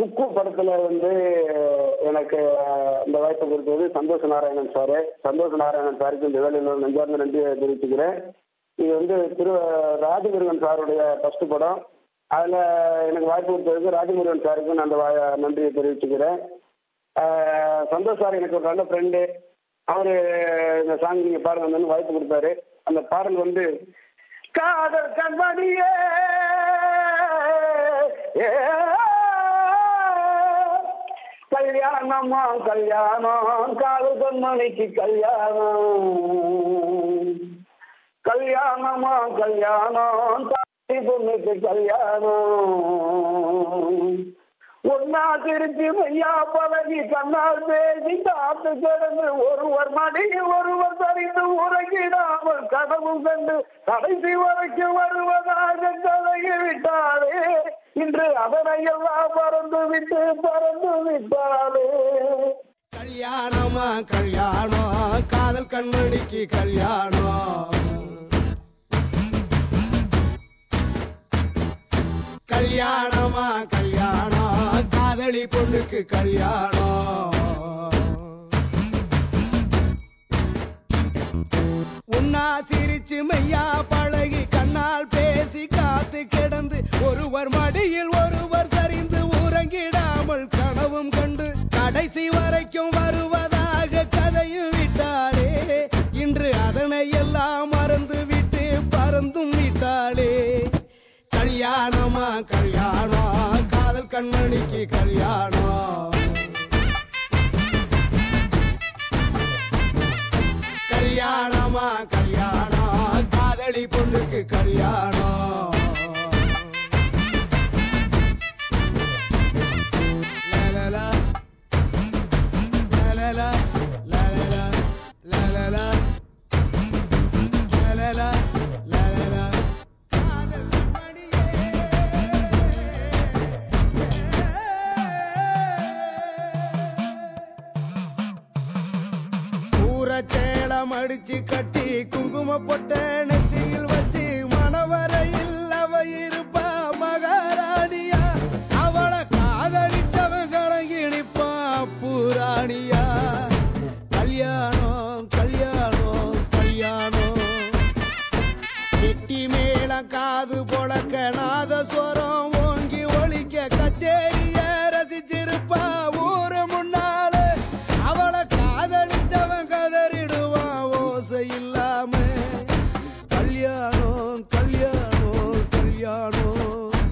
குக்கு படத்துல வந்து எனக்கு அஹ், இந்த வாய்ப்பு கொடுத்தது சந்தோஷ் நாராயணன் சாரு சந்தோஷ் நாராயணன் சாருக்கு இந்த வேலையில் நெஞ்சார்ந்த நன்றியை தெரிவிச்சுக்கிறேன் இது வந்து திரு ராஜமுருகன் சாருடைய ஃபர்ஸ்ட் படம் அதில் எனக்கு வாய்ப்பு கொடுத்ததுக்கு ராஜமுருகன் சாருக்கு நான் அந்த வா- நன்றியை தெரிவிச்சுக்கிறேன் அஹ், சந்தோஷ் சார் எனக்கு ஒரு நல்ல ஃப்ரெண்டு அவர் இந்த சாங் நீங்கள் பாருங்க வாய்ப்பு கொடுத்தாரு அந்த பாடல் வந்து காதல் கண்மணியே ஏ, கல்யாணமா கல்யாணம் காதல் கண்மணிக்கு கல்யாணம் கல்யாணமா கல்யாணம் தாய் பொண்ணுக்கு கல்யாணம் ஒன்னா திருச்சி மையா பழகி கண்ணால் பேசி காத்து கிடந்து ஒருவர் மடியில் ஒருவர் சரிந்து உறங்கிடாமல் கனவு கண்டு கடைசி வரைக்கும் வருவதாக கதையை விட்டாளே இன்று அதனை எல்லாம் பறந்து விட்டு பறந்து விட்டாளே கல்யாணமா கல்யாணம் காதல் கண்மணிக்கு கல்யாணம் கல்யாணமா கல்யாணம் காதலி பொண்ணுக்கு கல்யாணம் உன்னா சிரிச்சு மெய்யா பழகி கண்ணால் பேசி காத்து கிடந்து ஒருவர் மடியில் ஒருவர் சரிந்து உறங்கிடாமல் கனவும் கண்டு கடைசி வரைக்கும் வருவதாக கதையும் விட்டாளே இன்று அதனை எல்லாம் மறந்து விட்டு பறந்தும் விட்டாளே கல்யாணமா கல்யாணம் காதல் கண்மணிக்கு கல்யாணம் கல்யாணமா கல்யாணம் காதலி பொண்ணுக்கு கல்யாணம் லலலா, லலலா, லலலா, லலலா, லலலா, லலலா. காதல் ஊரச்சேலம் அடிச்சு கட்டி குங்கும பொட்ட நெத்தியில் வச்சு மணவரையில் அவ இருப்பா மகாராணியா அவளை காதலிச்சவன் கலங்கி நிப்பா பூராணியா கல்யாணம் கல்யாணம் கல்யாணம் கெட்டி மேளம் காது பொழக்க நாதஸ்வரம் ஓங்கி ஒழிக்க கச்சேரிய ரசிச்சிருப்பா ஊரு முன்னால அவளை காதலிச்சவன் கதறிடுவான் ஓசை இல்லாம கல்யாணம் கல்யாணம் கல்யாணம்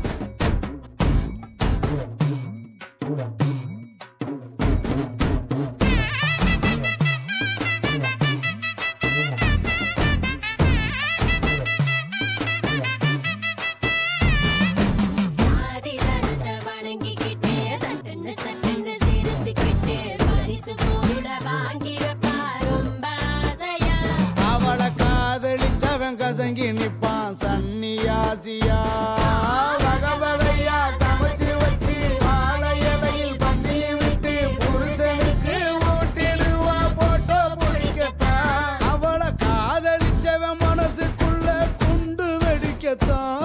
சாதி சனத்த வணங்கிக்கிட்டே சட்டுன்னு சட்டுன்னு சிரிச்சுக்கிட்டே பரிசு கூட வாங்கி வைப்பா ரொம்ப ஆசையா அவளை காதலிச்சவன் கசங்கி நிப்பான் சன்னியாசியா வகை வகையா சமைச்சு வச்சு வாழை இலையில் பந்தி விட்டு புருஷனுக்கு ஊட்டிடுவா போட்டோ பிடிக்கத்தான் அவளை காதலிச்சவன் மனசுக்குள்ள குண்டு வெடிக்கத்தான்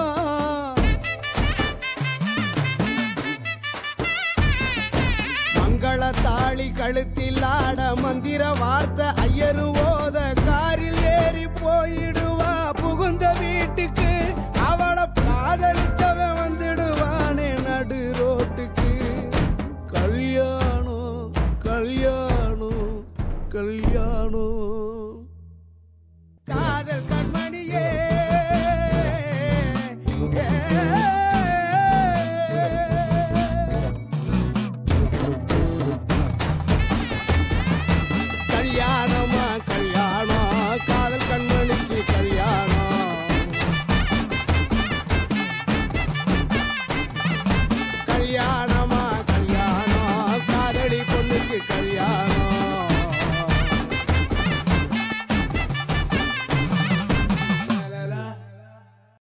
மங்கள தாளி கழுத்தில் ஆட மந்திர வார்த்தை ஐயரு ஓத காரில் ஏறி போயிடு